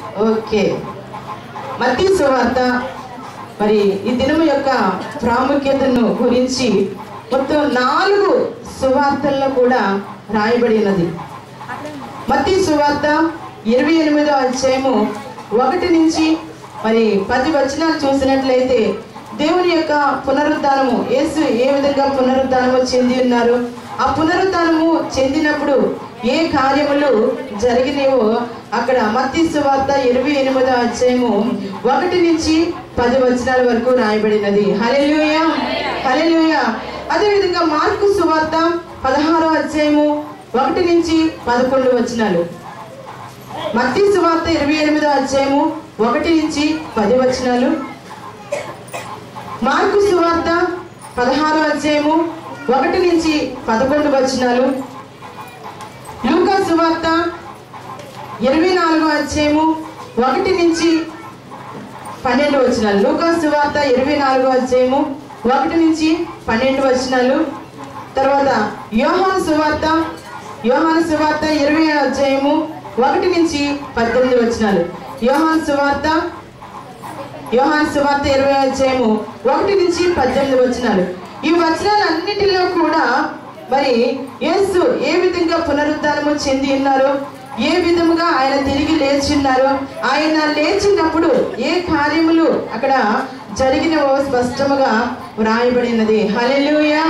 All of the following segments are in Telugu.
ఓకే మత్తి సువార్త మరి ఈ దినము యొక్క ప్రాముఖ్యతను గురించి మొత్తం నాలుగు సువార్తల్లో కూడా రాయబడినది మత్తి సువార్త ఇరవై ఎనిమిదో అధ్యాయము ఒకటి నుంచి మరి పది వచనాలు చూసినట్లయితే దేవుని యొక్క పునరుద్ధానము యేసు ఏ విధంగా పునరుద్ధానము చెంది ఉన్నారు ఆ పునరుద్ధానము చెందినప్పుడు ఏ కార్యములు జరిగినావో అక్కడ మత్తి సువార్త ఇరవై ఎనిమిదో అధ్యాయము ఒకటి నుంచి పది వచనాల వరకు రాయబడినది హలెలుయ హలెలుయ అదేవిధంగా మార్కు సువార్త పదహారో అధ్యాయము ఒకటి నుంచి పదకొండు వచనాలు మత్తి సువార్త ఇరవై ఎనిమిదో అధ్యాయము ఒకటి నుంచి పది వచనాలు మార్కు సువార్త పదహారో అధ్యాయము ఒకటి నుంచి పదకొండు వచనాలు లూకా సువార్త ఇరవై నాలుగో అధ్యాయము ఒకటి నుంచి పన్నెండు వచనాలు లూకా సువార్త ఇరవై నాలుగో అధ్యాయము ఒకటి నుంచి పన్నెండు వచనాలు తర్వాత యోహాను సువార్త యోహాను సువార్త ఇరవై అధ్యాయము ఒకటి నుంచి పద్దెనిమిది వచనాలు యోహాను సువార్త యోహాన్ సువార్త ఇరవై అధ్యాయము ఒకటి నుంచి పద్దెనిమిది వచనాలు ఈ వచనాలన్నిటిలో కూడా మరి యేసు ఏ విధంగా పునరుద్ధానము చెంది ఉన్నారో ఏ విధముగా ఆయన తిరిగి లేచిన్నారో ఆయన లేచినప్పుడు ఏ కార్యములు అక్కడ జరిగినవో స్పష్టముగా వ్రాయబడినది హలెలూయా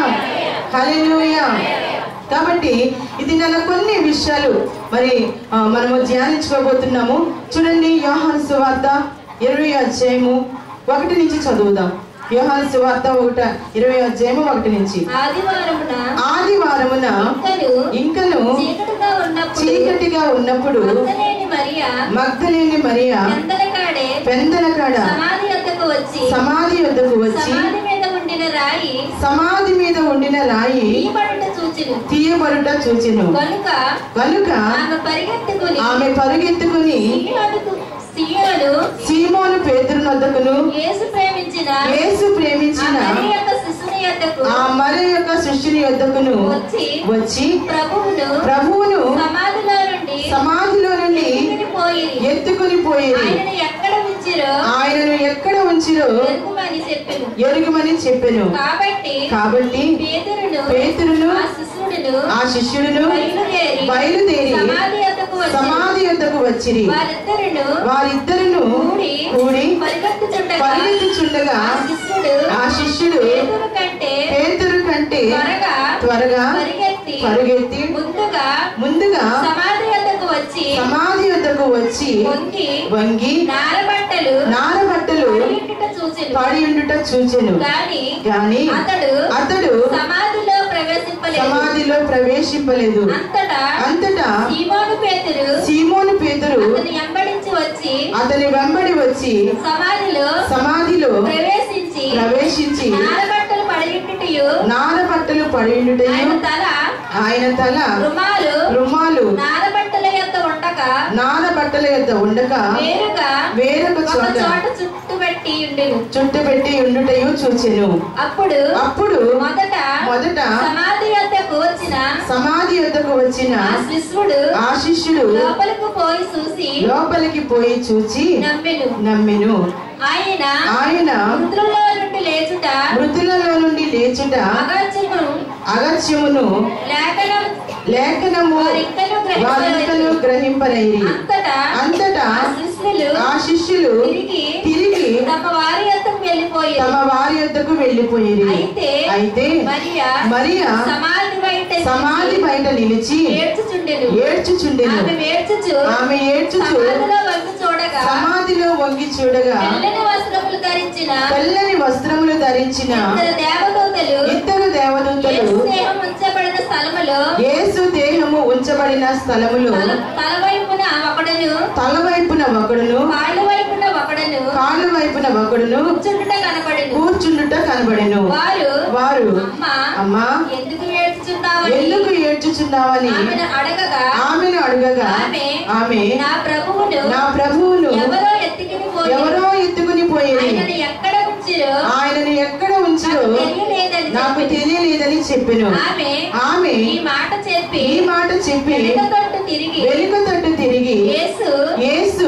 హలెలూయా కాబట్టి ఇది నెల కొన్ని విషయాలు మరి ఆ, మనము ధ్యానించుకోబోతున్నాము చూడండి యోహాను సువార్త ఇరవై అధ్యాయము ఒకటి నుంచి చదువుదాం యోహాను సువార్త ఒకట ఇరవై అధ్యాయము ఒకటి నుంచి ఆదివారమున ఆదివారమున ఇంకను ఇంకను చీకటిగా ఉన్నప్పుడు చీకటిగా ఉన్నప్పుడు మగ్దలేని మరియా మగ్ధలేని మరియా పెందలకాడే పెందల కాడ సమాధి వద్దకు వచ్చి సమాధి వద్దకు వచ్చి సమాధి మీద ఉండిన రాయి సమాధి మీద ఉండిన రాయి తీయబడుట చూచిను తీయబడుట చూచెను కనుక కనుక ఆమె పరిగెత్తుకుని ఆమె పరుగెత్తుకుని సీయోనుకు సీయోను సీమోను పేతురు వద్దకును యేసు ప్రేమించిన యేసు ఆ ప్రేమించిన మరి యొక్క శిశుని యొద్దకు ఆ మరి యొక్క సృష్టిని వద్దకును వచ్చి వచ్చి ప్రభువును ప్రభువును సమాధిలో నుండి సమాధిలో నుండి ఎత్తుకుని పోయి ఎత్తుకుని పోయేది ఆయనను ఎక్కడ ఉంచిరో ఆయనను ఎక్కడ ఉంచిరో ఎరుగుమని చెప్పెను ఎరుగుమని చెప్పెను కాబట్టి కాబట్టి పేతురును పేతురును ఆ శిశుడును ఆ శిష్యుడును బయలుదేరి బయలుదేరి సమాధి యొద్దకు వచ్చి సమాధి వద్దకు వచ్చిరి వారిద్దరును వారిద్దరును కూడి కూడి పరిగెత్తుచుండగా పరిగెత్తుచుండగా ఆ శిష్యుడు ఆ శిష్యుడు పేతురు కంటే పేతురు కంటే త్వరగా త్వరగా పరిగెత్తి పరుగెత్తి ముందుగా ముందుగా సమాధి యొద్దకు వచ్చి సమాధి వద్దకు వచ్చి వంగి వంగి నారబట్టలు నారబట్టలు పడియుండుట చూచెను పడి ఉండుట చూచెను గాని గాని అతడు అతడు సమాధిలో ప్రవేశింపలేదు సమాధిలో ప్రవేశింపలేదు అంతటా అంతటా సీమోను పేతురు సీమోను పేతురు అతని వెంబడించి వచ్చి అతని వెంబడి వచ్చి సమాధిలో సమాధిలో ప్రవేశించి ప్రవేశించి నారబట్టలు పడియుండుటయు నారబట్టలు పడి ఉండుటయు ఆయన తల ఆయన తల రుమాలు రుమాలు నారబట్టల యొక్క ఉండగా నారబట్టల యొక్క ఉండగా వేరుగా వేరొక ఒక చోట చోట చుట్టుబెట్టి ఉండెను చుట్టుపెట్టి ఉండుటయు చూచెను అప్పుడు అప్పుడు మొదట మొదట సమాధి యొద్దకు వచ్చిన సమాధి వద్దకు వచ్చిన ఆ శిశువుడు ఆ శిష్యుడు లోపలకు పోయి చూసి లోపలికి పోయి చూచి నమ్మెను నమ్మెను ఆయన ఆయన మృతుల్లో నుండి లేచుట మృతులలో నుండి లేచుట అగత్యము అగత్యమును లేఖనం లేఖనము వారింకను వారింకను గ్రహింపలేదు. గ్రహింపరైరి అంతటా అంతటా ఆ శిష్యులు ఆ శిష్యులు తిరిగి తిరిగి తమ వారి యొద్దకు వెళ్ళిపోయి తమ వారి యొద్దకు వెళ్ళిపోయిరి అయితే అయితే మరియా మరియా సమాధి బయట సమాధి బయట నిలిచి ఏడ్చుచుండెను ఏడ్చుచుండెను ఆమె ఏడ్చుచు ఆమె ఏడ్చుచు సమాధిలో వంగి చూడగా సమాధిలో వంగి చూడగా తెల్లని వస్త్రములు ధరించిన తెల్లని వస్త్రములు ధరించిన ఇద్దరు దేవదూతలు ఇద్దరు దేవదూతలు యేసు దేహం ఉంచబడిన స్థలములో యేసు దేహము ఉంచబడిన స్థలములో తల- తలవైపున ఒకడును తలవైపున ఒకడును కాళ్ళు వైపున ఒకడును కాలు వైపున ఒకడును కూర్చుండుట కనబడిను కూర్చుండుట కనబడెను వారు వారు అమ్మా అమ్మా ఎందుకు ఏడ్చుచున్నావని ఎందుకు ఏడ్చుచున్నావని ఆమెను అడగగా ఆమెను అడగగా ఆమె ఆమె నా ప్రభువును నా ప్రభువును ఎవరో ఎత్తుకుని పోయి ఎవరో ఎత్తుకుని పోయేది ఆయనను ఎక్కడ ఉంచిరో ఆయనను ఎక్కడ ఉంచో నాకు తెలియలేదని నాకు చెప్పి తెలియలేదని చెప్పెను ఆమె ఆమె ఈ మాట చెప్పి ఈ మాట చెప్పి వెనుక తట్టు తిరిగి వెనుక తట్టు తిరిగి యేసు యేసు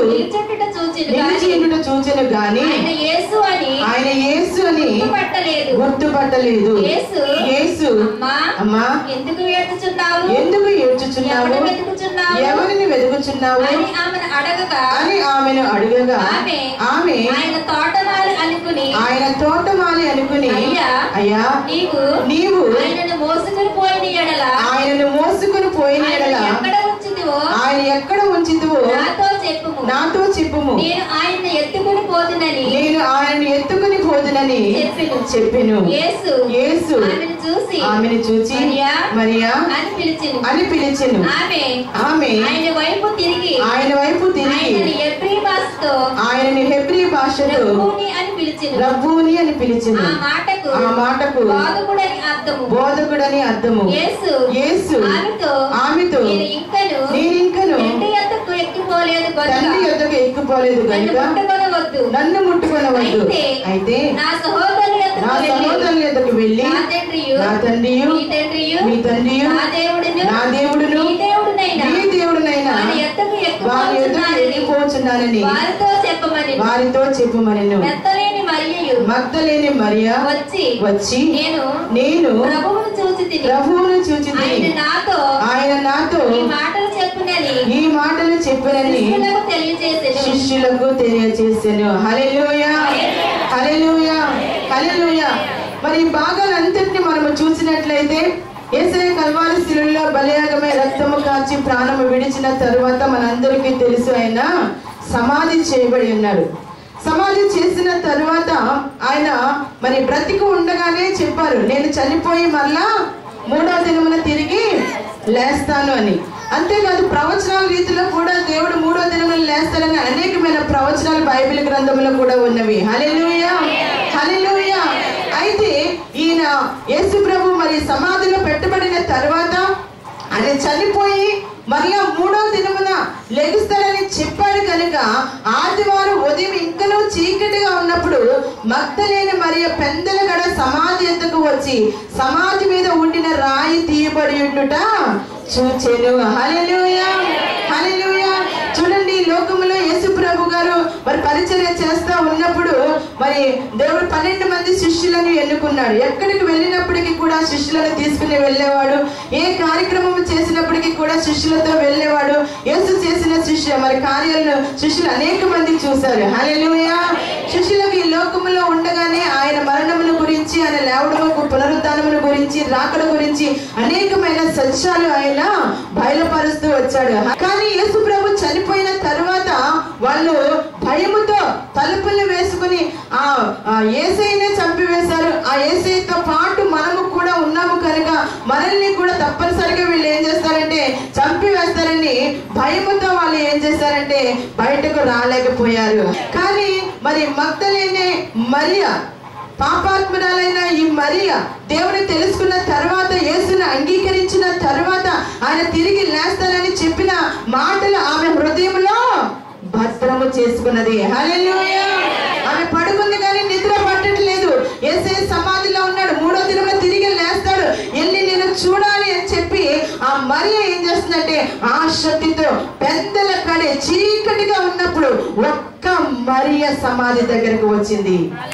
నిల్చుండుట చూచెను గాని నిలిచిండుట చూచెను గాని ఆయన యేసు అని ఆయన యేసు అని పట్టలేదు గుర్తుపట్టలేదు యేసు యేసు అమ్మా అమ్మా ఎందుకు ఏడ్చుచున్నావు ఎందుకు ఏడ్చుచున్నావు ఎవరిని వెతుకుచున్నావు ఎవరిని వెతుకుచున్నావు అని ఆమెను అడగగా అని ఆమెను అడుగగా ఆమె ఆమె ఆయన తోటమాలి అనుకుని ఆయన తోటమాలి అనుకుని అయ్యా, అయ్యా నీవు నీవు ఆయనను మోసుకుని పోయిన ఎడల ఆయనను మోసుకుని పోయిన ఆయన ఎడల ఎక్కడ ఉంచితివో ఆయన ఎక్కడ ఉంచితువో నాతో చెప్పుము నాతో చెప్పుము నేను ఆయన ఎత్తుకుని పోతునని నేను ఆయనను ఎత్తుకుని పోదునని చెప్పెను. చెప్పెను యేసు యేసు ఆమెను చూసి ఆమెను చూచి మరియా మరియా అని పిలిచెను అని పిలిచెను ఆమె ఆమె ఆయన వైపు తిరిగి ఆయన వైపు తిరిగి ఆయనని ఎబ్రీ భాషతో ఆయనని హెబ్రీ భాషలో రబ్బూని అని పిలిచెను రబ్బూని అని పిలిచెను ఆ మాటకు ఆ మాటకు బాధకుడని అర్థము బోధకుడని అర్థము యేసు యేసు ఆమెతో ఆమెతో నేను ఇంకను నేనింకను తండ్రి యొద్దకు ఎక్కిపోలేదు కనుక తండ్రి యొద్దకు ఎక్కిపోలేదు నన్ను కనుక ముట్టుకొనవద్దు నన్ను ముట్టుకొనవద్దు అయితే అయితే నా సహోదరుల నా యొద్దకు వెళ్ళి సహోదరుల యొద్దకు వెళ్ళి నా తండ్రియు నా తండ్రియు మీ తండ్రియు మీ తండ్రియు నా దేవుడును నా దేవుడును మీ దేవుడునైనా మీ దేవుడునైనా వారి యొద్దకు వారి యొద్దకు ఎక్కుపోతున్నానని ఎక్కిపోచున్నానని వారితో చెప్పమని వారితో చెప్పుమనెను మెత్తలేని మరియయు మగ్ధలేని మరియా వచ్చి వచ్చి నేను నేను ప్రభువును చూచి తిని ప్రభువును చూచి ఆయన నాతో ఆయన నాతో ఈ మాటలు చెప్పునని ఈ మాటలు చెప్పనని శిష్యులకు తెలియజేసెను శిష్యులకు తెలియజేసాను హల్లెలూయా హల్లెలూయా హల్లెలూయా మరి ఈ భాగాలంతటిని మనము చూసినట్లయితే ఏసయ కల్వారి శిలుల్లో బలియాగమై రక్తము కాచి ప్రాణము విడిచిన తరువాత మనందరికీ తెలుసు ఆయన సమాధి చేయబడి ఉన్నాడు సమాధి చేసిన తరువాత ఆయన మరి బ్రతికి ఉండగానే చెప్పారు నేను చనిపోయి మళ్ళా మూడో దినమున తిరిగి లేస్తాను అని అంతేకాదు ప్రవచనాల రీతిలో కూడా దేవుడు మూడో దినమున లేస్తారని అనేకమైన ప్రవచనాలు బైబిల్ గ్రంథంలో కూడా ఉన్నవి హల్లెలూయా హల్లెలూయా అయితే ఈయన యేసు ప్రభు మరి సమాధిలో పెట్టబడిన తర్వాత ఆయన చనిపోయి మరలా మూడో దినమున లెగుస్తారని చెప్పాడు కనుక ఆదివారం ఉదయం ఇంకనూ చీకటిగా ఉన్నప్పుడు మగ్ధలేని మరియ పెందల గడ సమాధి ఎద్దకు వచ్చి సమాధి మీద ఉండిన రాయి తీయబడి ఉండుట చూచెను హల్లెలూయా హల్లెలూయా చూడండి ఈ లోకములో యేసు ప్రభు గారు మరి పరిచర్య చేస్తా ఉన్నప్పుడు మరి దేవుడు పన్నెండు మంది శిష్యులను ఎన్నుకున్నాడు ఎక్కడికి వెళ్ళినప్పటికీ కూడా శిష్యులను తీసుకుని వెళ్ళేవాడు ఏ కార్యక్రమం చేసినప్పటికీ కూడా శిష్యులతో వెళ్ళేవాడు యేసు చేసిన శిష్య మరి కార్యాలను శిష్యులు అనేక మంది చూశారు హల్లెలూయా శిష్యులకు ఈ లోకములో ఉండగానే ఆయన మరణమును గురించి ఆయన లేవడము పునరుద్ధానమును గురించి రాకడ గురించి అనేకమైన సత్యాలు ఆయన బయలుపరుస్తూ వచ్చాడు కానీ యేసు ప్రభు చనిపోయిన తరువాత వాళ్ళు భయముతో తలుపులు వేసుకుని ఆ ఆ ఏసైనే చంపివేశారు ఆ ఏసైతో పాటు మనము కూడా ఉన్నాము కనుక మనల్ని కూడా తప్పనిసరిగా వీళ్ళు ఏం చేస్తారంటే చంపివేస్తారని భయముతో వాళ్ళు ఏం చేశారంటే బయటకు రాలేకపోయారు కానీ మరి మగ్ధలేనే మరియా పాపాత్మురాలైన ఈ మరియ దేవుని తెలుసుకున్న తర్వాత యేసుని అంగీకరించిన తర్వాత ఆయన తిరిగి లేస్తానని చెప్పిన మాటలు ఆమె హృదయంలో భద్రము చేసుకున్నది హల్లెలూయా ఆమె పడుకుంది కానీ నిద్ర పట్టట్లేదు ఏసే సమాధిలో ఉన్నాడు మూడో దినంలో తిరిగి లేస్తాడు వెళ్ళి నేను చూడాలి అని చెప్పి ఆ మరియ ఏం చేస్తుందంటే ఆ శక్తితో పెద్దల కడే చీకటిగా ఉన్నప్పుడు ఒక్క మరియ సమాధి దగ్గరకు వచ్చింది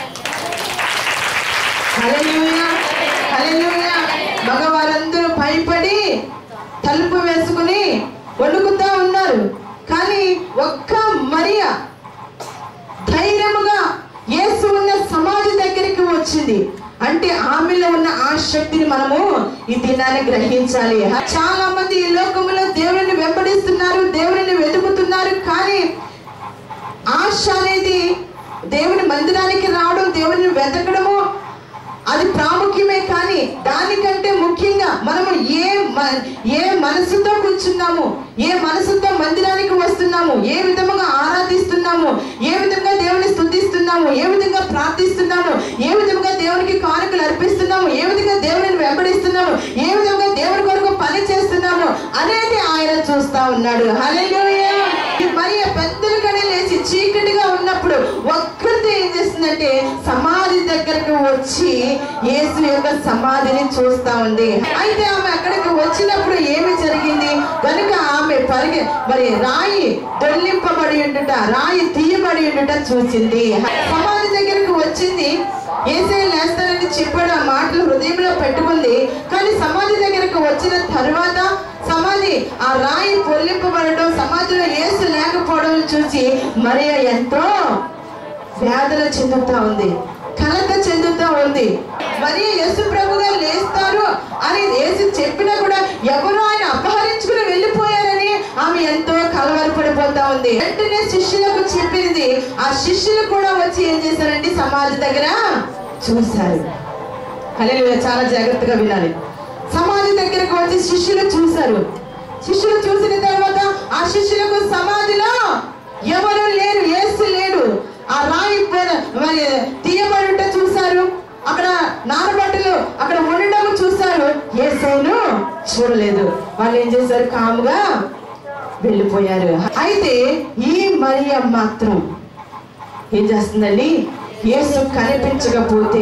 హల్లెలూయా హల్లెలూయా మగవారందరూ భయపడి తలుపు వేసుకుని వణుకుతా ఉన్నారు కానీ ఒక్క మరియ ధైర్యముగా యేసు ఉన్న సమాధి దగ్గరికి వచ్చింది అంటే ఆమెలో ఉన్న ఆ శక్తిని మనము ఈ దినాన్ని గ్రహించాలి చాలా మంది ఈ లోకంలో దేవుడిని వెంబడిస్తున్నారు దేవుడిని వెతుకుతున్నారు కానీ ఆశ అనేది దేవుని మందిరానికి రావడం దేవుని వెతకడము అది ప్రాముఖ్యమే కానీ దానికంటే ముఖ్యంగా మనము ఏ మ- ఏ మనసుతో కూర్చున్నాము ఏ మనసుతో మందిరానికి వస్తున్నాము ఏ విధముగా ఆరాధిస్తున్నాము ఏ విధంగా దేవుని స్తుతిస్తున్నాము ఏ విధంగా ప్రార్థిస్తున్నాము ఏ విధంగా దేవునికి కానుకలు అర్పిస్తున్నాము ఏ విధంగా దేవుని వెంబడిస్తున్నాము ఏ విధంగా దేవుని కొరకు పని చేస్తున్నాము అనేది ఆయన చూస్తా ఉన్నాడు హల్లెలూయా మరి పెద్దలు కడే లేచి చీకటిగా ఉన్నప్పుడు ఒక్కరితో ఏం చేస్తుందంటే సమాధి దగ్గరకు వచ్చి యేసు యొక్క సమాధిని చూస్తా ఉంది అయితే ఆమె అక్కడికి వచ్చినప్పుడు ఏమి జరిగింది కనుక ఆమె పరిగె మరి రాయి దొల్లింపబడి ఉండుట రాయి తీయబడి ఉండుట చూసింది సమాధి దగ్గరకు వచ్చింది ఏసే లేస్తానని చెప్పాడు ఆ మాటలు హృదయంలో పెట్టుకుంది కానీ సమాధి దగ్గరకు వచ్చిన తర్వాత సమాధి ఆ రాయి పొల్లింపబడటం సమాధిలో ఏసు లేకపోవడం చూసి మరియ ఎంతో వేదన చెందుతా ఉంది కలత చెందుతా ఉంది మరి యేసు ప్రభుగా లేస్తారు అని యేసు చెప్పినా కూడా ఎవరు ఆయన అపహరించుకుని వెళ్ళిపోయారని ఆమె ఎంతో కలవరపడిపోతా ఉంది వెంటనే శిష్యులకు చెప్పింది ఆ శిష్యులు కూడా వచ్చి ఏం చేశారంటే సమాధి దగ్గర చూశారు హల్లెలూయా చాలా జాగ్రత్తగా వినాలి సమాధి దగ్గరకు వచ్చి శిష్యులు చూశారు శిష్యులు చూసిన తర్వాత ఆ శిష్యులకు సమాధిలో ఎవరు లేరు యేసు లేడు ఆ రాయి పైన మరి తీయబడుట చూశారు అక్కడ నానబట్టలు అక్కడ ఉండడం చూశారు యేసును చూడలేదు వాళ్ళు ఏం చేశారు కాముగా వెళ్ళిపోయారు అయితే ఈ మరియ మాత్రం ఏం చేస్తుందండి యేసు కనిపించకపోతే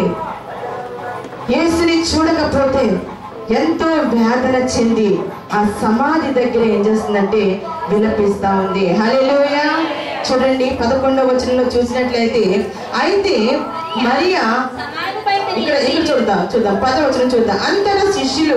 యేసుని చూడకపోతే ఎంతో వేదన చెంది ఆ సమాధి దగ్గర ఏం చేస్తుందంటే విలపిస్తా ఉంది హల్లెలూయా చూడండి పదకొండవ వచనంలో చూసినట్లయితే అయితే మరియా సమాధిపై ఇక్కడ ఇక్కడ చూద్దాం చూద్దాం పదవచనం చూద్దాం అంతటా శిష్యులు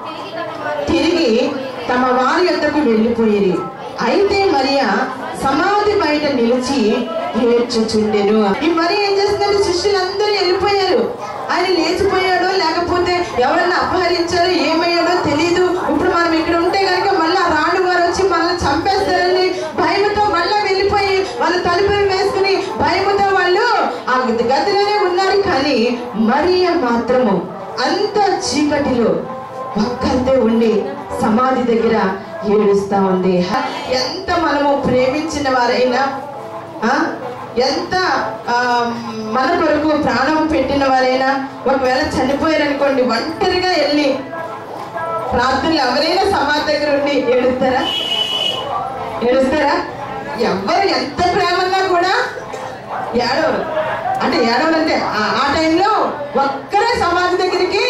తిరిగి తమ వారి యొద్దకు వెళ్ళిపోయిరి అయితే మరియా సమాధి బయట నిలిచి ఏడ్చుచుండెను ఈ మరి ఏం చేస్తుందంటే శిష్యులందరూ వెళ్ళిపోయారు ఆయన లేచిపోయాడో లేకపోతే ఎవరన్నా అపహరించారో ఏమయ్యాడో తెలియదు ఇప్పుడు మనం ఇక్కడ ఉంటే కనుక మళ్ళీ ఆ రాణి వారు వచ్చి మనల్ని చంపేస్తారని భయంతో మళ్ళీ వెళ్ళిపోయి వాళ్ళు తలుపులు వేసుకుని భయముతో వాళ్ళు ఆ గదిలోనే ఉన్నారు కానీ మరియ మాత్రము అంత చీకటిలో ఒక్కరితే ఉండి సమాధి దగ్గర ఏడుస్తా ఉంది హ, ఎంత మనము ప్రేమించిన వారైనా ఆ, ఎంత ఆ, మన కొరకు ప్రాణం పెట్టిన వారైనా ఒకవేళ చనిపోయారనుకోండి ఒంటరిగా వెళ్ళి రాత్రులు ఎవరైనా సమాధి దగ్గర ఉండి ఏడుస్తారా ఏడుస్తారా ఎవరు ఎంత ప్రేమన్నా కూడా ఏడవరు అంటే ఏడవరు అంటే ఆ- ఆ టైంలో ఒక్కరే సమాధి దగ్గరికి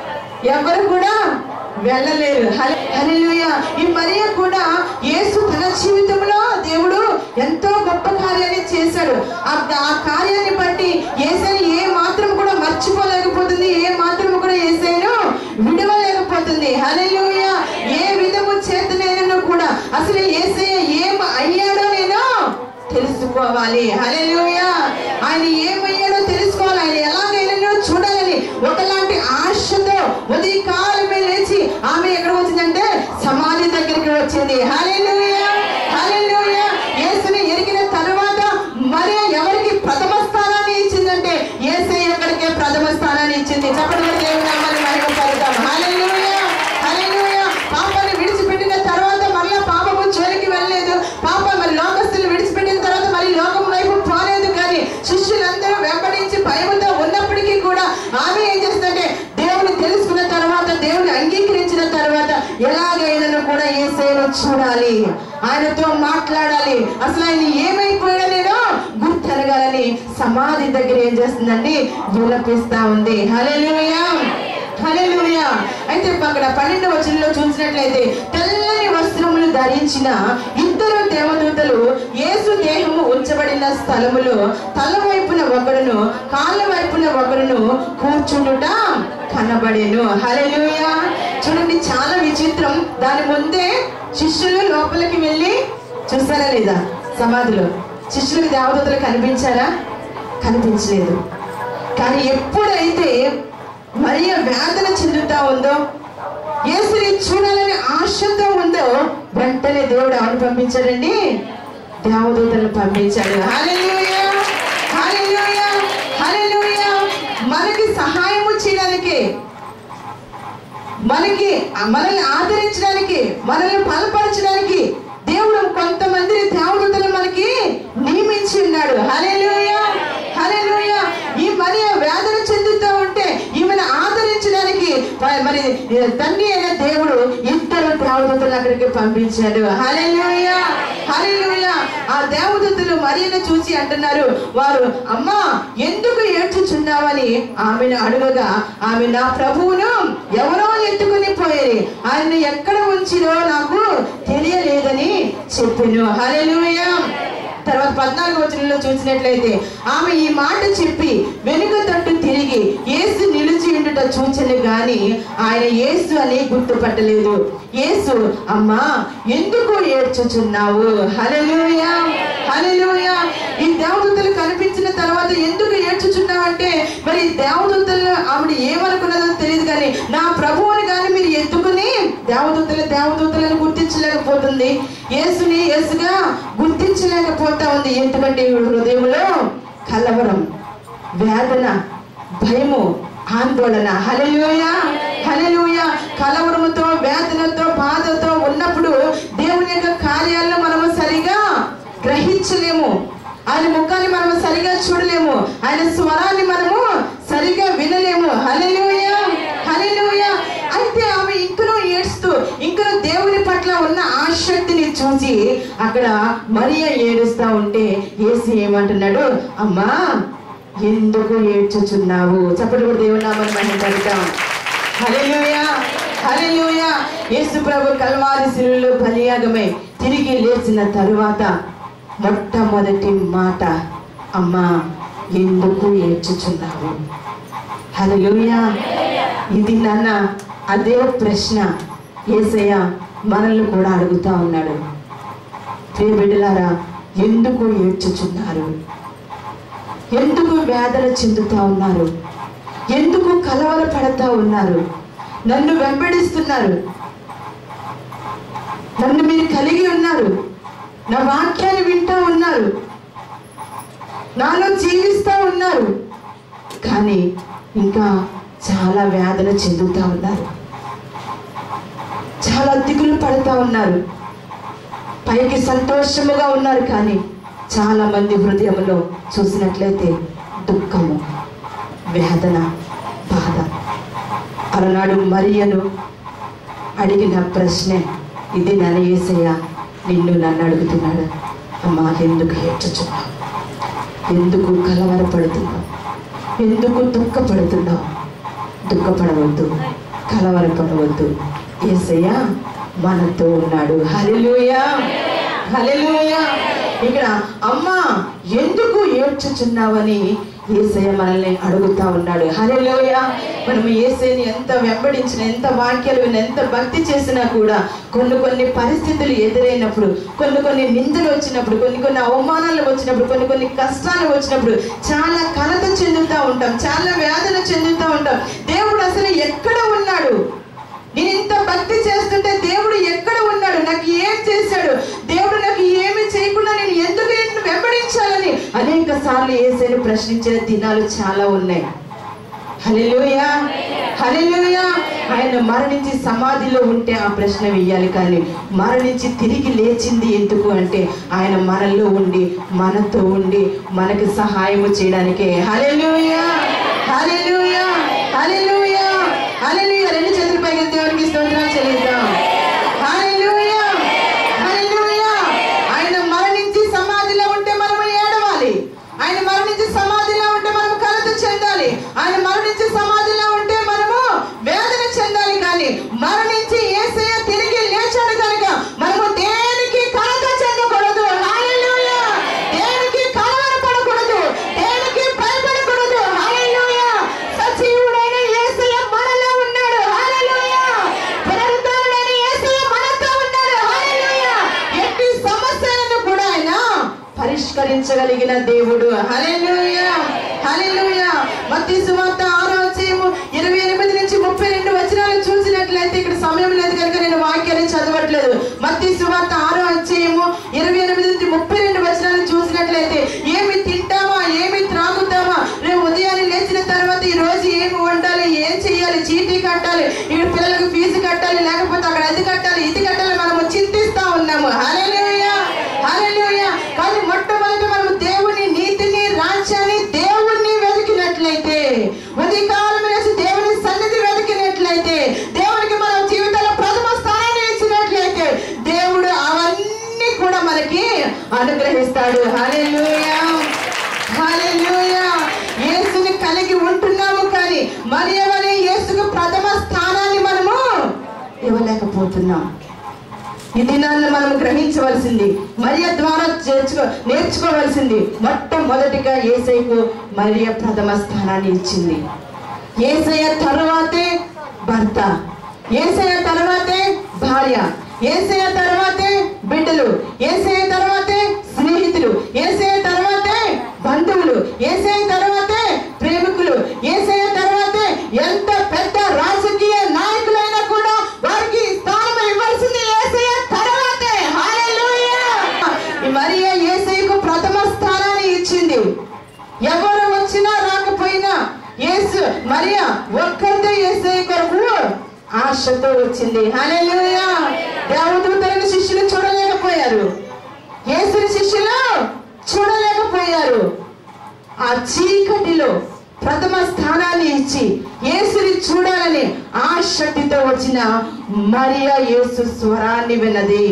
ఎవరు కూడా వెళ్ళలేరు హల్లెలూయా ఈ మరియ కూడా యేసు తన జీవితంలో దేవుడు ఎంతో గొప్ప కార్యాన్ని చేశాడు ఆ ఆ కార్యాన్ని బట్టి ఏసైని ఏ మాత్రం కూడా మర్చిపోలేకపోతుంది ఏ మాత్రం కూడా ఏసైను విడవలేకపోతుంది హల్లెలూయా ఏ విధము చేతనైనా కూడా అసలు ఏసయ్య ఏం అయ్యాడో నేను తెలుసుకోవాలి హల్లెలూయా ఆయన ఏమయ్యాడో తెలుసుకోవాలి ఆయన ఎలాగైనా చూడాలని ఒకలాంటి ఆశతో ఉదయ కాలమే లేచి ఆమె ఎక్కడ వచ్చిందంటే సమాధి దగ్గరికి వచ్చింది హల్లెలూయా హల్లెలూయా యేసుని ఎరిగిన తర్వాత మరి ఎవరికి ప్రథమ స్థానాన్ని ఇచ్చిందంటే యేసే ఎక్కడికే ప్రథమ స్థానాన్ని ఇచ్చింది చెప్పండి దేవుని నామాన్ని మహిమ పలుకుదాం హల్లెలూయా హల్లెలూయా పాపాన్ని విడిచిపెట్టిన తర్వాత మళ్ళా పాపము జోలికి వెళ్ళలేదు పాప మరి లోకస్తులు విడిచిపెట్టిన తర్వాత మరి లోకం వైపు పోలేదు కానీ శిష్యులందరూ వెంబడించి భయముతో ఉన్నప్పటికీ కూడా ఆమె ఏం చేస్తుందంటే దేవుని తెలుసుకున్న తర్వాత దేవుని అంగీకరించిన తర్వాత ఎలాగైనా కూడా ఏసైను చూడాలి ఆయనతో మాట్లాడాలి అసలు ఆయన ఏమైపోయాడో నేను గుర్తెరగాలని సమాధి దగ్గర ఏం చేస్తుందండి విలపిస్తా ఉంది హల్లెలూయా హల్లెలూయా అయితే అక్కడ పన్నెండు వచనంలో చూసినట్లయితే తెల్లని వస్త్రములు ధరించిన ఇద్దరు దేవదూతలు యేసు దేహము ఉంచబడిన స్థలములో తల వైపున ఒకడును కాళ్ళ వైపున ఒకడును కూర్చుండుట కనబడేను హల్లెలూయా చూడండి చాలా విచిత్రం దాని ముందే శిష్యులు లోపలికి వెళ్ళి చూసారా లేదా సమాధిలో శిష్యులకు దేవదూతలు కనిపించారా కనిపించలేదు కానీ ఎప్పుడైతే మరియ వేదన చెందుతా ఉందో యేసుని చూడాలని ఆశతో ఉందో వెంటనే దేవుడు ఎవరు పంపించాడండి దేవదూతలను పంపించాడు హల్లెలూయా హల్లెలూయా హల్లెలూయా మనకి సహాయము చేయడానికి మనకి మనల్ని ఆదరించడానికి మనల్ని బలపరచడానికి దేవుడు కొంతమంది దేవదూతలు మనకి నియమించి ఉన్నాడు హల్లెలూయా హల్లెలూయా ఈ మరి వేదన చెందుతూ ఉంటే ఈమెను ఆదరించడానికి మ- మరి తండ్రి అయిన దేవుడు ఇద్దరు దేవదూతలు అక్కడికి పంపించాడు హల్లెలూయా హల్లెలూయా ఆ దేవదూతలు మరియను చూసి అంటున్నారు వారు అమ్మా ఎందుకు ఏడ్చుచున్నావని ఆమెను అడుగగా ఆమె నా ప్రభువును ఎవరో ఎత్తుకుని పోయేది ఆయన ఎక్కడ ఉంచిరో నాకు తెలియలేదని చెప్పాను హల్లెలూయా తర్వాత పద్నాలుగు వచనంలో చూసినట్లయితే ఆమె ఈ మాట చెప్పి వెనుక తట్టు తిరిగి యేసు నిలిచి ఉండుట చూచను గాని ఆయన యేసు అని గుర్తుపట్టలేదు యేసు అమ్మా ఎందుకు ఏడ్చుచున్నావు హల్లెలూయా హల్లెలూయా ఈ దేవదూతలు కనిపించిన తర్వాత ఎందుకు ఏడ్చుచున్నావు అంటే మరి దేవదూతలు ఆవిడ ఏమనుకున్నదో తెలియదు కానీ నా ప్రభువుని కానీ మీరు ఎత్తుకుని దేవదూతలు దేవదూతలను గుర్తించలేకపోతుంది యేసుని యేసుగా గుర్తించలేకపోతా ఉంది ఎందుకంటే ఈవిడ హృదయంలో కలవరం వేదన భయము ఆందోళన హలలుయ హలలుయ కలవరముతో వేదనతో బాధతో ఉన్నప్పుడు దేవుని యొక్క కార్యాలను మనము సరిగా గ్రహించలేము ఆయన ముఖాన్ని మనము సరిగా చూడలేము ఆయన స్వరాన్ని మనము సరిగా వినలేము హలలుయ హలలుయ అయితే ఆమె ఇంకనూ ఏడుస్తూ ఇంకనూ దేవుని పట్ల ఉన్న ఆసక్తిని చూసి అక్కడ మరియ ఏడుస్తా ఉంటే ఏసి ఏమంటున్నాడు అమ్మా ఎందుకు ఏడ్చుచున్నావు చప్పటి కూడా దేవుని నామని మనం కలుగుతాం హల్లెలూయా హల్లెలూయా యేసు ప్రభు కల్వారి శిలువలో బలియాగమై తిరిగి లేచిన తరువాత మొట్టమొదటి మాట అమ్మా ఎందుకు ఏడ్చుచున్నావు హల్లెలూయా ఇది నాన్న అదే ప్రశ్న ఏసయ్య మనల్ని కూడా అడుగుతా ఉన్నాడు ప్రియ బిడ్డలారా ఎందుకు ఏడ్చుచున్నారు ఎందుకు వేదన చెందుతా ఉన్నారు ఎందుకు కలవర పడతా ఉన్నారు నన్ను వెంబడిస్తున్నారు నన్ను మీరు కలిగి ఉన్నారు నా వాక్యాన్ని వింటా ఉన్నారు నాలో జీవిస్తూ ఉన్నారు కానీ ఇంకా చాలా వేదన చెందుతా ఉన్నారు చాలా దిగులు పడుతూ ఉన్నారు పైకి సంతోషముగా ఉన్నారు కానీ చాలా మంది హృదయంలో చూసినట్లయితే దుఃఖము వేదన బాధ అలనాడు మరియను అడిగిన ప్రశ్నే ఇది నన్ను ఏసయ్య నిన్ను నన్ను అడుగుతున్నాడు అమ్మా ఎందుకు ఏడ్చుచున్నావు ఎందుకు కలవరపడుతున్నావు ఎందుకు దుఃఖపడుతున్నావు దుఃఖపడవద్దు కలవరపడవద్దు ఏసయ్య మనతో ఉన్నాడు హల్లెలూయా హల్లెలూయా ఇక్కడ అమ్మా ఎందుకు ఏడ్చుచున్నావని ఏసయ్య మనల్ని అడుగుతా ఉన్నాడు హల్లెలూయా మనం ఏసైని ఎంత వెంబడించిన ఎంత వాక్యాలు విన్న ఎంత భక్తి చేసినా కూడా కొన్ని కొన్ని పరిస్థితులు ఎదురైనప్పుడు కొన్ని కొన్ని నిందలు వచ్చినప్పుడు కొన్ని కొన్ని అవమానాలు వచ్చినప్పుడు కొన్ని కొన్ని కష్టాలు వచ్చినప్పుడు చాలా కలత చెందుతూ ఉంటాం చాలా వేదన చెందుతూ ఉంటాం దేవుడు అసలు ఎక్కడ ఉన్నాడు నేను ఇంత భక్తి చేస్తుంటే దేవుడు ఎక్కడ ఉన్నాడు నాకు ఏం చేశాడు దేవుడు నాకు ఏమి చేయకుండా నేను ఎందుకు నిన్ను వెంబడించాలని అనేక సార్లు ఏసైను ప్రశ్నించిన దినాలు చాలా ఉన్నాయి హల్లెలూయా హల్లెలూయా ఆయన మరణించి సమాధిలో ఉంటే ఆ ప్రశ్న వేయాలి కానీ మరణించి తిరిగి లేచింది ఎందుకు అంటే ఆయన మనలో ఉండి మనతో ఉండి మనకి సహాయము చేయడానికే హల్లెలూయా హల్లెలూయా హల్లెలూయా హల్లెలూయా రెండు చేతుల పైకి దేవునికి స్తోత్రాలు చెల్లిద్దాం హల్లెలూయా హల్లెలూయా ఆయన మరణించి సమాధిలో ఉంటే మనము ఏడవాలి ఆయన మరణించి సమాధిలో ఉంటే మనము కలత చెందాలి ఆయన మరణించి సమాధిలో ఉంటే మనము వేదన చెందాలి కానీ మరణించి ఏసయ్య తిరిగి లేచాడు కనుక మనము దేనికి కలత చెందకూడదు హల్లెలూయా దేనికి కలవరపడకూడదు దేనికి భయపడకూడదు హల్లెలూయా సజీవుడైన యేసయ్య మనలో ఉన్నాడు హల్లెలూయా పునరుద్ధరణైన యేసయ్య మనతో ఉన్నాడు హల్లెలూయా ఎట్టి సమస్యలను కూడా ఆయన పరిష్కరించగలిగిన దేవుడు హల్లెలూయా హల్లెలూయా మత్తయి సువార్త ఆరో అధ్యాయము ఇరవై ఎనిమిది నుంచి ముప్పై రెండు వచనాలు చూసినట్లయితే ఇక్కడ సమయం లేదు కనుక నేను వాక్యాన్ని చదవట్లేదు మత్తయి సువార్త ఆరో అధ్యాయము ఇరవై ఎనిమిది నుంచి ముప్పై రెండు వచనాలు చూసినట్లయితే ఏమి తింటామా ఏమి త్రాగుతామా రేపు ఉదయాన్నే లేచిన తర్వాత ఈ రోజు ఏమి వండాలి ఏం చేయాలి చీటీ కట్టాలి ఇక్కడ పిల్లలకు ఫీజు కట్టాలి లేకపోతే అక్కడ అది కట్టాలి ఇది కట్టాలి మనము చింతిస్తా ఉన్నాము హల్లెలూయా హల్లెలూయా కానీ మొట్టమొదట మనము దేవుని నీతిని రాజ్యాన్ని దేవుణ్ణి వెతికినట్లయితే ఉదయకాలం వేసి దేవుని పోతున్నాం ఈ దినాన్ని మనం గ్రహించవలసింది మరియ ద్వారా చేర్చుకో నేర్చుకోవలసింది మొట్టమొదటిగా ఏసైకు మరియ ప్రథమ స్థానాన్ని ఇచ్చింది ఏసయ్య తర్వాతే భర్త ఏసయ్య తర్వాతే భార్య ఏసయ్య తర్వాతే బిడ్డలు ఏసయ్య తర్వాతే స్నేహితులు ఏసయ్య తర్వాతే బంధువులు ఏసయ్య తర్వాతే ప్రేమికులు ఏసయ్య తర్వాతే ఎంత పెద్ద రాజకీయ నాయకులైనా కూడా వారికి స్థానం ఇవ్వాల్సింది ఏసయ్య తర్వాతే హల్లెలూయా ఈ మరియ ఏసయ్యకు ప్రథమ స్థానాన్ని ఇచ్చింది ఎవరు వచ్చినా రాకపోయినా యేసు మరియా ఒక్కరితో యేసయ్య కొరకు ఆశతో వచ్చింది హల్లెలూయా దేవదూతలను శిష్యులు చూడలేకపోయారు యేసుని శిష్యులు చూడలేకపోయారు ఆ చీకటిలో ప్రథమ స్థానాన్ని ఇచ్చి యేసుని చూడాలని ఆశక్తితో వచ్చిన మరియా యేసు స్వరాన్ని విన్నది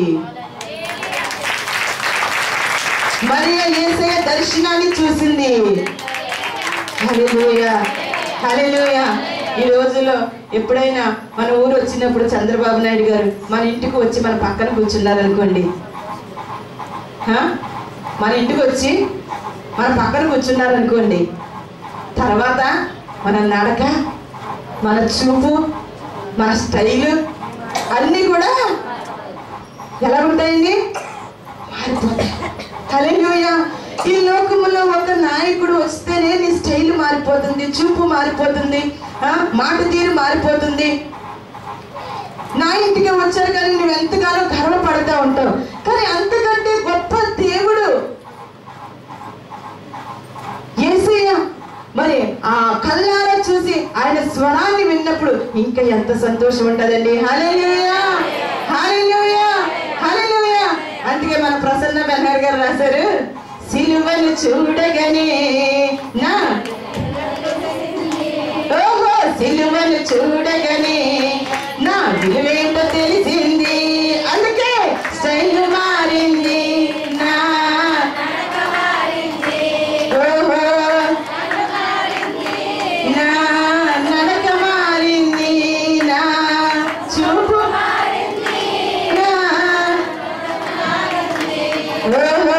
మరియా యేసయ్య దర్శనాన్ని చూసింది హల్లెలూయా హల్లెలూయా ఈ రోజుల్లో ఎప్పుడైనా మన ఊరు వచ్చినప్పుడు చంద్రబాబు నాయుడు గారు మన ఇంటికి వచ్చి మన పక్కన కూర్చున్నారు అనుకోండి హా? మన ఇంటికి వచ్చి మన పక్కన కూర్చున్నారు అనుకోండి తర్వాత మన నడక మన చూపు మన స్టైలు అన్నీ కూడా ఎలా ఉంటాయండి మారిపోతాయి హల్లెలూయా ఈ లోకములో ఒక నాయకుడు వస్తేనే నీ స్టైల్ మారిపోతుంది చూపు మారిపోతుంది ఆ, మాట తీరు మారిపోతుంది నా ఇంటికి వచ్చారు కానీ నువ్వు ఎంతగానో గర్వపడతా ఉంటావు కానీ అంతకంటే గొప్ప దేవుడు యేసయ్య మరి ఆ కళ్ళారా చూసి ఆయన స్వరాన్ని విన్నప్పుడు ఇంకా ఎంత సంతోషం ఉంటదండి హల్లెలూయా హల్లెలూయా హల్లెలూయా అందుకే మన ప్రసన్న బెనర్ గారు రాశారు సిలువను చూడగానే నా ఓహో సిలువను చూడగానే నా విలువేంటో తెలిసింది అందుకే స్టైల్ మారింది నా ఓహో నా నడక మారింది నా చూపు నా ఓహో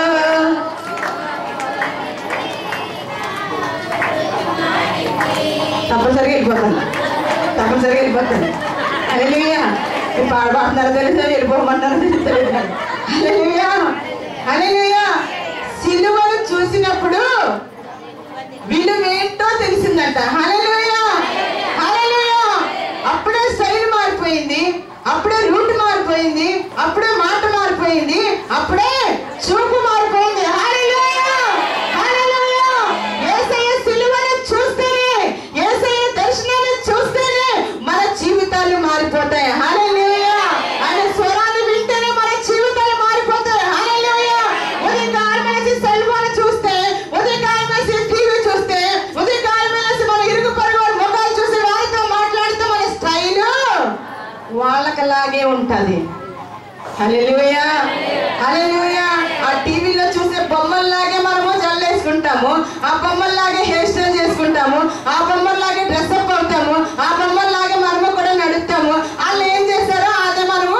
తప్పనిసరిగా వెళ్ళిపోతాను తప్పనిసరిగా వెళ్ళిపోతాను హల్లెలూయా ఈ పాట పాడుతున్నారో తెలుసా వెళ్ళిపోమంటారో తెలుసలేదు హల్లెలూయా హల్లెలూయా సిలువను చూసినప్పుడు విలువేంటో తెలిసిందంట హల్లెలూయా హల్లెలూయా అప్పుడే స్టైల్ మారిపోయింది అప్పుడే రూట్ మారిపోయింది అప్పుడే మాట మారిపోయింది అప్పుడే చూపు మారిపోయింది హల్లెలూయా హల్లెలూయా యేసయ్య సిలువను చూస్తేనే యేసయ్య దర్శనాన్ని చూస్తేనే మన జీవితాలు మారిపోతాయి హల్లెలూయా ఆయన స్వరాన్ని వింటేనే మన జీవితాలు మారిపోతాయి హల్లెలూయా ఉదయకాలం వేసి సెల్ ఫోన్ చూస్తే ఉదయకాలం వేసి టీవీ చూస్తే ఉదయకాలం వేసి మన ఇరుగు పొరుగు వాళ్ళ మొబైల్ చూసి వారితో మాట్లాడితే మన స్టైల్ వాళ్ళకలాగే ఉంటది హల్లెలూయా హల్లెలూయా ఆ టీవీలో చూసే బొమ్మల్లాగే మనము జల్లేసుకుంటాము ఆ బొమ్మల్లాగే హెయిర్ స్టైల్ చేసుకుంటాము ఆ బొమ్మల్లాగే డ్రెస్ అప్ అవుతాము ఆ బొమ్మల్లాగే మనము కూడా నడుస్తాము వాళ్ళు ఏం చేస్తారో అదే మనము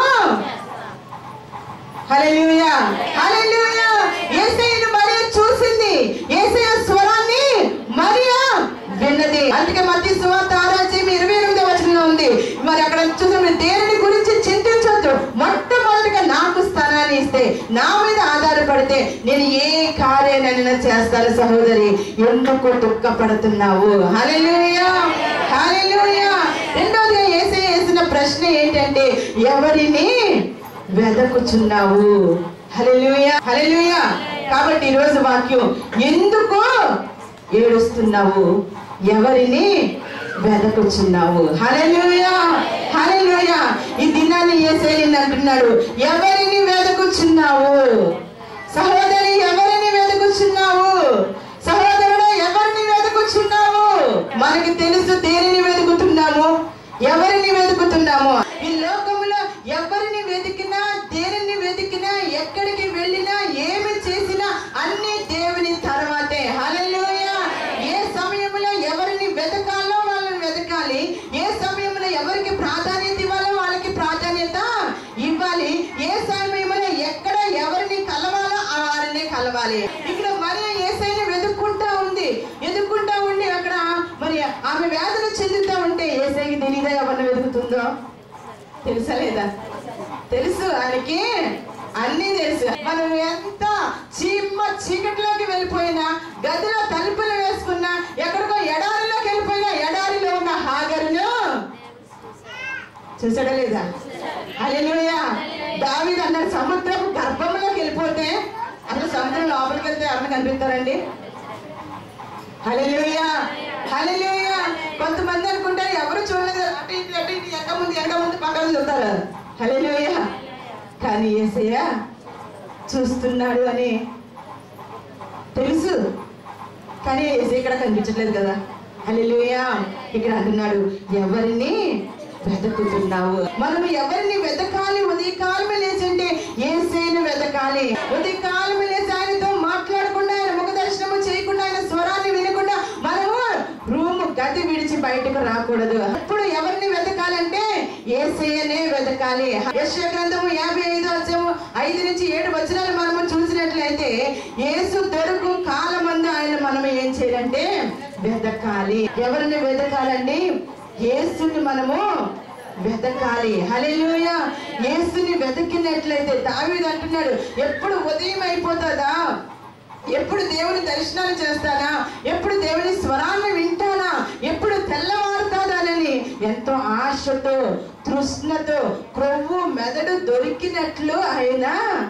హల్లెలూయా హల్లెలూయా యేసయ్యను మరియ చూసింది యేసయ్య స్వరాన్ని మరియ విన్నది అందుకే మత్తి సువార్త ఆరాధ్యం ఇరవై ఎనిమిదో వచనంలో ఉంది మరి అక్కడ చూసిన దేనిని గురించి చింతించొద్దు మొట్టమొదటిగా నాకు స్థానాన్ని ఇస్తే నా మీద ఆధారపడితే నేను ఏ కార్యాలైనా చేస్తాను సహోదరి ఎందుకు దుఃఖపడుతున్నావు హల్లెలూయా హల్లెలూయా రెండోదిగా యేసయ్య వేసిన ప్రశ్న ఏంటంటే ఎవరిని వెదకుచున్నావు హల్లెలూయా హల్లెలూయా కాబట్టి ఈరోజు వాక్యం ఎందుకు ఏడుస్తున్నావు ఎవరిని వెదకుచున్నావు హల్లెలూయా హల్లెలూయా ఈ దినాన్ని ఏసేయండి అంటున్నాడు ఎవరిని వెదకుచున్నావు సహోదరి ఎవరిని వెదకుచున్నావు సహోదరుడు ఎవరిని వెతుకుచున్నావు మనకి తెలుసు దేనిని వెతుకుతున్నాము ఎవరిని వెతుకుతున్నాము ఈ లోకములో ఎవరిని వెతికినా దేనిని వెతికినా ఎక్కడికి వెళ్ళినా ఏమి చేసినా అన్ని దేవుని తర్వాతే హల్లెలూయా ఏ సమయంలో ఎవరిని వెతకాలో వాళ్ళని వెతకాలి ఏ సమయంలో ఎవరికి ప్రాధాన్యత ఇవ్వాలో వాళ్ళకి ప్రాధాన్యత తెలుసా లేదా తెలుసు ఆయనకి అన్ని తెలుసు మనం ఎంత చీమ్మ చీకటిలోకి వెళ్ళిపోయినా గదిలో తలుపులు వేసుకున్నా ఎక్కడికో ఎడారిలోకి వెళ్ళిపోయినా ఎడారిలో ఉన్న హాగరును చూసాడా లేదా అలెలుయా దావీదు అన్నాడు సముద్రపు గర్భంలోకి వెళ్ళిపోతే అసలు సముద్రం లోపలికి వెళ్తే ఎవరిని కనిపిస్తారండి హల్లెలూయా హల్లెలూయా కొంతమంది అనుకుంటారు ఎవరు చూడలేదు అటు ఇటు అటు ఇటు ఎక్క ముందు ఎక్క ముందు పక్కన చూస్తారు హల్లెలూయా కానీ ఏసయ్య చూస్తున్నాడు అని తెలుసు కానీ ఏసయ్య ఇక్కడ కనిపించట్లేదు కదా హల్లెలూయా ఇక్కడ అంటున్నాడు ఎవరిని వెతుకుతున్నావు మనం ఎవరిని వెతకాలి ఉదయకాలమే లేచంటే ఏసైను వెతకాలి ఉదయకాలమే లేచి ఆయనతో మాట్లాడకుండా ఆయన ముఖ దర్శనము చేయకుండా ఆయన స్వరాన్ని వినకుండా మనము రూమ్ గది విడిచి బయటకు రాకూడదు అప్పుడు ఎవరిని వెతకాలంటే ఏసయ్యనే వెతకాలి యశ గ్రంథము యాభై ఐదు వచ్చాము ఐదు నుంచి ఏడు వచనాలు మనము చూసినట్లయితే యేసు దొరుకు కాలమందు ఆయన మనం ఏం చేయాలంటే వెతకాలి ఎవరిని వెతకాలండి యేసుని మనము వెతకాలి హల్లెలూయ యేసుని వెతికినట్లయితే దావీదు అంటున్నాడు ఎప్పుడు ఉదయం అయిపోతుందా ఎప్పుడు దేవుని దర్శనాలు చేస్తానా ఎప్పుడు దేవుని స్వరాన్ని వింటానా ఎప్పుడు తెల్లవారుతాదానని ఎంతో ఆశతో తృష్ణతో క్రొవ్వు మెదడు దొరికినట్లు ఆయన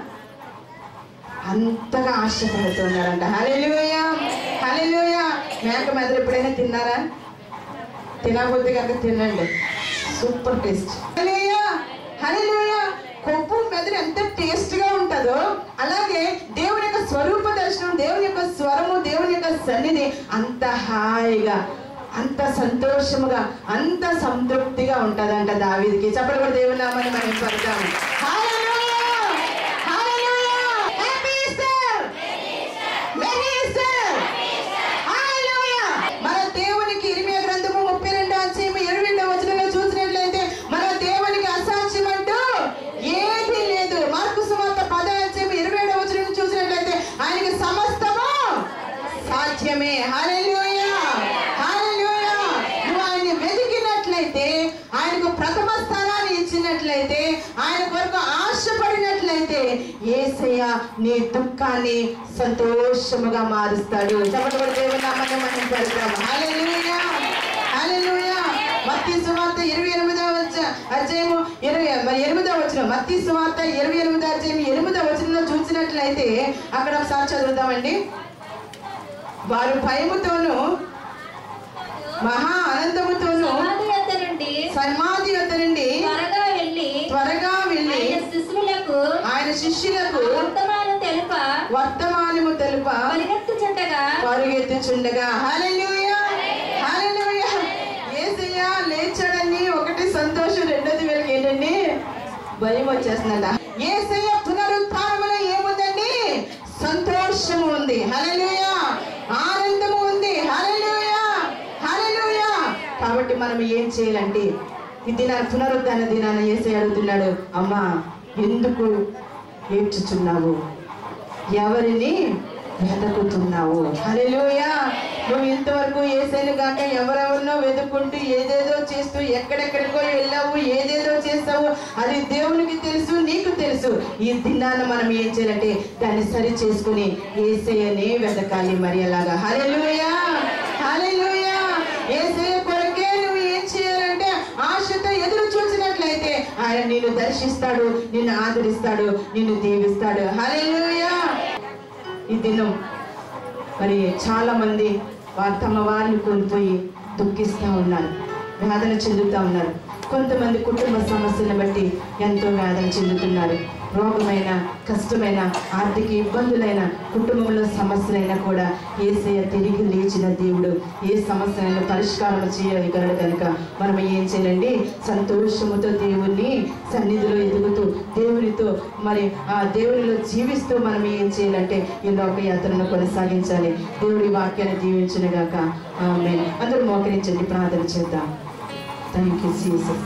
అంతగా ఆశపడుతున్నారంట హల్లెలూయా హల్లెలూయా మేక మెదడు ఎప్పుడైనా తిన్నారా తినకపోతే కనుక తినండి సూపర్ టేస్ట్ హల్లెలూయా హల్లెలూయా కొవ్వు మెదడు ఎంత టేస్ట్ గా ఉంటుందో అలాగే దేవుని యొక్క స్వరూప దర్శనం దేవుని యొక్క స్వరము దేవుని యొక్క సన్నిధి అంత హాయిగా అంత సంతోషముగా అంత సంతృప్తిగా ఉంటదంట దావీదికి చెప్పలు కూడా దేవుని నామాన్ని మనం పడతాము hallelujah hallelujah happy Easter merry Easter hallelujah మన దేవునికి ఇరిమియా గ్రంథము ముప్పై రెండో అధ్యాయం ఇరవై రెండో వచనంలో చూసినట్లయితే మన దేవునికి అసాధ్యం అంటూ ఏది లేదు మార్కు సువార్త పద అధ్యాయం ఇరవై ఏడో వచనం చూసినట్లయితే ఆయనకి సమస్తము సాధ్యమే హల్లెలూయా హల్లెలూయా నువ్వు ఆయన్ని వెతికినట్లయితే ఆయనకు ప్రథమ స్థానాన్ని ఇచ్చినట్లయితే ఆయన కొరకు ఆశపడినట్లయితే ఏసయ్య నీ దుఃఖాన్ని సంతోషముగా మారుస్తాడు చెప్పటి కూడా దేవుని నామాన్ని మనం పెడతాం హల్లెలూయా హల్లెలూయా మత్తి సువార్త ఇరవై ఎనిమిదవ వచ్చ- అధ్యాయము ఇరవై మరి ఎనిమిదవ వచ్చిన మత్తి సువార్త ఇరవై ఎనిమిదవ అధ్యాయం ఎనిమిదవ వచనంలో చూసినట్లయితే అక్కడ ఒకసారి చదువుదామండి వారు భయముతోను మహా ఆనందముతోను సమాధి యొద్ద నుండి సమాధి వద్ద నుండి త్వరగా వెళ్ళి త్వరగా వెళ్ళి ఆయన శిశువులకు ఆయన శిష్యులకు వర్తమానం తెలుప వర్తమానము తెలుప పరిగెత్తుచుండగా పరుగెత్తుచుండగా హల్లెలూయా హల్లెలూయా యేసయ్య లేచాడని ఒకటి సంతోషం రెండోది వీళ్ళకి ఏంటండి భయం వచ్చేస్తుందంట యేసయ్య పునరుత్థానములో ఏముందండి సంతోషము ఉంది హల్లెలూయా ఆనందము ఉంది హల్లెలూయా హల్లెలూయా కాబట్టి మనం ఏం చేయాలంటే ఈ దినాన పునరుద్ధాన దినాన యేసయ్య అడుగుతున్నాడు అమ్మా ఎందుకు ఏడ్చుచున్నావు ఎవరిని వెతుకుతున్నావు హల్లెలూయా నువ్వు ఇంతవరకు ఏసైను కాక ఎవరెవరినో వెతుక్కుంటూ ఏదేదో చేస్తూ ఎక్కడెక్కడికో వెళ్ళావు ఏదేదో చేస్తావు అది దేవునికి తెలుసు నీకు తెలుసు ఈ దినాన మనం ఏం చేయాలంటే దాన్ని సరి చేసుకుని ఏసయ్యనే వెతకాలి మరి అలాగా హల్లెలూయా హల్లెలూయా ఏసయ్య కొరకే నువ్వు ఏం చేయాలంటే ఆశతో ఎదురు చూసినట్లయితే ఆయన నిన్ను దర్శిస్తాడు నిన్ను ఆదరిస్తాడు నిన్ను దీవిస్తాడు హల్లెలూయా ఈ దినం మరి చాలా మంది వారు తమ వారిని కోల్పోయి దుఃఖిస్తూ ఉన్నారు వేదన చెందుతూ ఉన్నారు కొంతమంది కుటుంబ సమస్యలను బట్టి ఎంతో వేదన చెందుతున్నారు రోగమైన కష్టమైన ఆర్థిక ఇబ్బందులైన కుటుంబంలో సమస్యలైనా కూడా ఏసయ్య తిరిగి లేచిన దేవుడు ఏ సమస్యలను పరిష్కారం చేయగలడు కనుక మనం ఏం చేయాలండి సంతోషముతో దేవుణ్ణి సన్నిధిలో ఎదుగుతూ దేవునితో మరి ఆ దేవునిలో జీవిస్తూ మనం ఏం చేయాలంటే ఈ లోక యాత్రను కొనసాగించాలి దేవుడి వాక్యాన్ని దీవించిన గాక ఆమె అందరూ మోకరించండి ప్రార్థన చేద్దాం థ్యాంక్ యూ జీసస్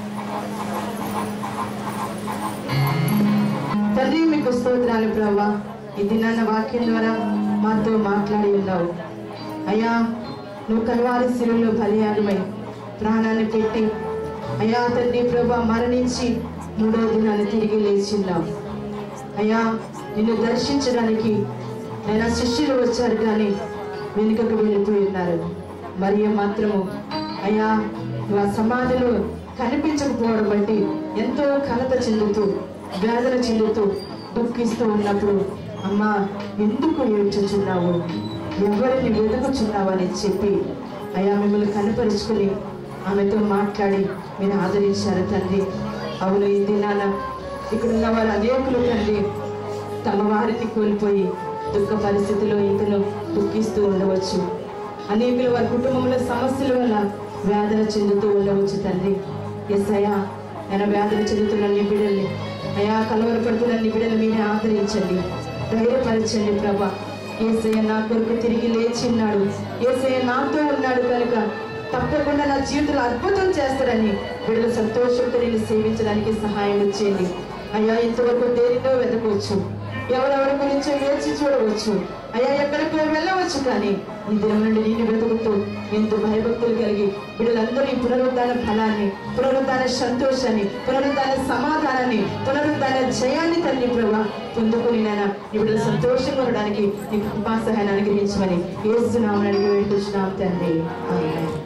తండ్రి మీకు స్తోత్రాలు ప్రభా ఇది నన్న వాక్యం ద్వారా మాతో మాట్లాడి ఉన్నావు అయ్యా నువ్వు కల్వారి శిలువలో బలియాగమై ప్రాణాన్ని పెట్టి అయ్యా తండ్రి ప్రభా మరణించి మూడో దినాన్ని తిరిగి లేచిన్నావు అయ్యా నిన్ను దర్శించడానికి నేను శిష్యులు వచ్చారు కానీ వెనుకకు వెళ్ళిపోయి ఉన్నారు మరియు మాత్రము అయ్యా నువ్వు ఆ సమాధిలో కనిపించకపోవడం బట్టి ఎంతో కలత చెందుతూ వేదన చెందుతూ దుఃఖిస్తూ ఉన్నప్పుడు అమ్మా ఎందుకు ఏడ్చుచున్నావు ఎవరిని వెతుకుచున్నావు అని చెప్పి అయ్యా మిమ్మల్ని కనపరుచుకుని ఆమెతో మాట్లాడి మీరు ఆదరించారు తండ్రి అవును ఈ దినాన ఇక్కడ ఉన్న వారు అనేకులు తండ్రి తమ వారిని కోల్పోయి దుఃఖ పరిస్థితిలో ఇంకను దుఃఖిస్తూ ఉండవచ్చు అనేకులు వారి కుటుంబంలో సమస్యల వల్ల వేదన చెందుతూ ఉండవచ్చు తండ్రి ఎస్ అయ్యా నేను వేదన చెందుతున్న నీ బిడ్డల్ని అయా కలవరపడుతున్న నీ బిడ్డలు మీరే ఆదరించండి ధైర్యపరచండి ప్రభా ఏసయ్య నా కొరకు తిరిగి లేచిన్నాడు ఏసయ్య నాతో ఉన్నాడు కనుక తప్పకుండా నా జీవితంలో అద్భుతం చేస్తాడని బిడ్డలు సంతోషంతో నేను సేవించడానికి సహాయం చేయండి అయ్యా ఇంతవరకు దేనితో వెతకవచ్చు ఎవరెవరి గురించో వేచి చూడవచ్చు అయ్యా ఎక్కడికో వెళ్ళవచ్చు కానీ ఈ దినం నుండి నేను వెతుకుతూ ఎంతో భయభక్తులు కలిగి బిడ్డలందరూ ఈ పునరుద్ధాన ఫలాన్ని పునరుద్ధాన సంతోషాన్ని పునరుద్ధాన సమాధానాన్ని పునరుద్ధాన జయాన్ని తండ్రి ప్రభా పొందుకుని నేను ఈ బిడ్డలు సంతోషంగా ఉండడానికి నీకు కృపా సహాయాన్ని అనుగ్రహించమని ఏసునామని అడిగి వెళ్ళుచున్నాం తండ్రి ఆమేన్.